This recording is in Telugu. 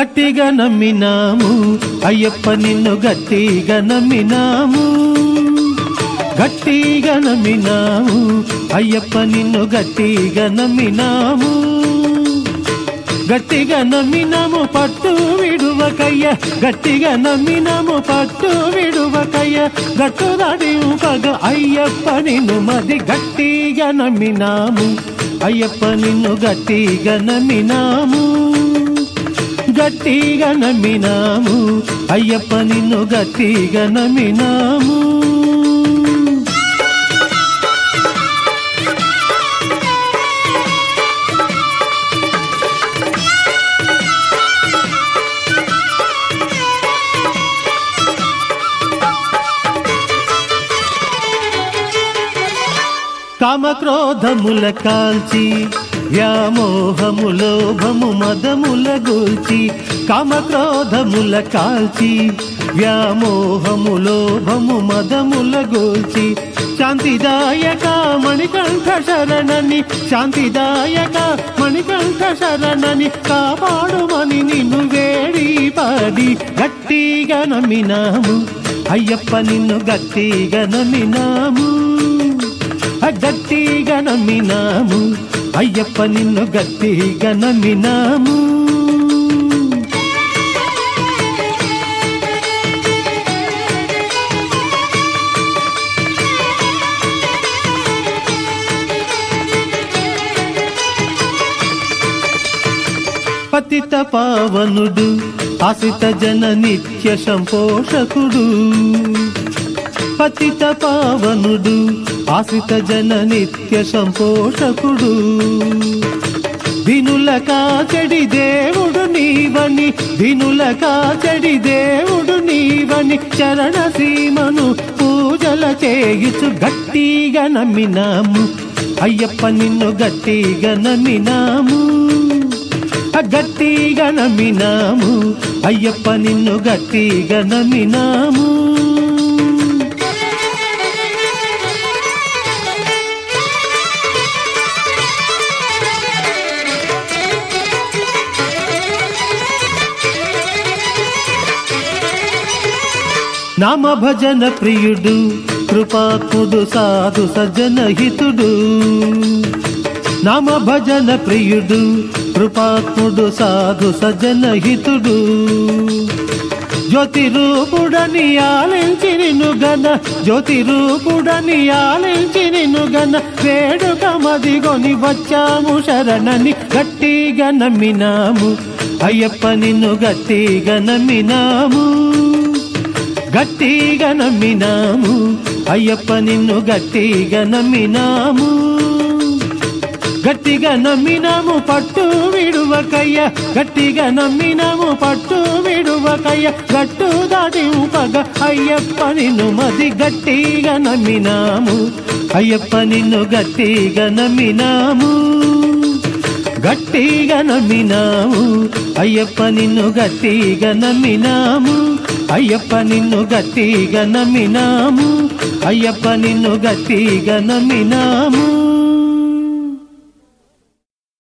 గట్టిగా నమ్మినాము అయ్యప్ప నిన్ను గట్టిగా నమ్మినాము గట్టిగా నమ్మినాము అయ్యప్ప నిన్ను గట్టిగా నమ్మినాము గట్టిగా నమ్మినాము పట్టు విడువకయ్య గట్టిగా నమ్మినాము పట్టు విడువకయ్య గట్టు దాడి పగ అయ్యప్ప నిన్ను మది గట్టిగా నమ్మినాము అయ్యప్ప నిన్ను గట్టిగా నమ్మినాము గట్టిగా నమ్మినాము అయ్యప్ప నిన్ను గట్టిగా నమ్మినాము కామక్రోధముల కాల్చి వ్యామోహములో భము మదముల గూల్చి కామక్రోధముల కాల్చి వ్యామోహములో భము మదముల గూల్చి శాంతిదాయక మణికంఠ శరణని శాంతిదాయక మణికంఠ శరణని కాపాడుమని నిన్ను వేడి పాడి గట్టిగా నమ్మినాము అయ్యప్ప నిన్ను గట్టిగా నమ్మినాము గట్టిగా నమ్మినాము అయ్యప్ప నిన్ను గట్టిగా నమ్మినాము పతిత పావనుడు ఆసిత జన నిత్య సంపోషకుడు పతిత పావనుడు ఆసిత జన నిత్య సంపోషకుడు దినుల కాచడి దేవుడు నీవని దినుల కాచడి దేవుడు నీవని చరణ సీమను పూజల చేయుచు గట్టిగా నమ్మినాము అయ్యప్ప నిన్ను గట్టిగా నమ్మినాము గట్టిగా నమ్మినాము అయ్యప్ప నిన్ను గట్టిగా నమ్మినాము నామ భజన ప్రియుడు కృపాత్ముడు సాధు సజ్జన హితుడు నామ భజన ప్రియుడు కృపాత్ముడు సాధు సజ్జన హితుడు జ్యోతి రూపుడని ఆలించి నిన్ను గన జ్యోతి రూపుడని ఆలించి నిన్ను గన వేడుక మదిగొని వచ్చాము శరణని గట్టిగా నమ్మినాము అయ్యప్ప నిన్ను గట్టిగా నమ్మినాము గట్టిగా నమ్మినాము అయ్యప్ప నిన్ను గట్టిగా నమ్మినాము గట్టిగా నమ్మినాము పట్టు విడువకయ్య గట్టిగా నమ్మినాము పట్టు విడువకయ్య గట్టు దాటి పగ అయ్యప్ప నిన్ను మది గట్టిగా నమ్మినాము అయ్యప్ప నిన్ను గట్టిగా నమ్మినాము గట్టిగా నమ్మినాము అయ్యప్ప నిన్ను గట్టిగా నమ్మినాము అయ్యప్ప నిన్ను గట్టిగా నమ్మినాము అయ్యప్ప నిన్ను గట్టిగా నమ్మినాము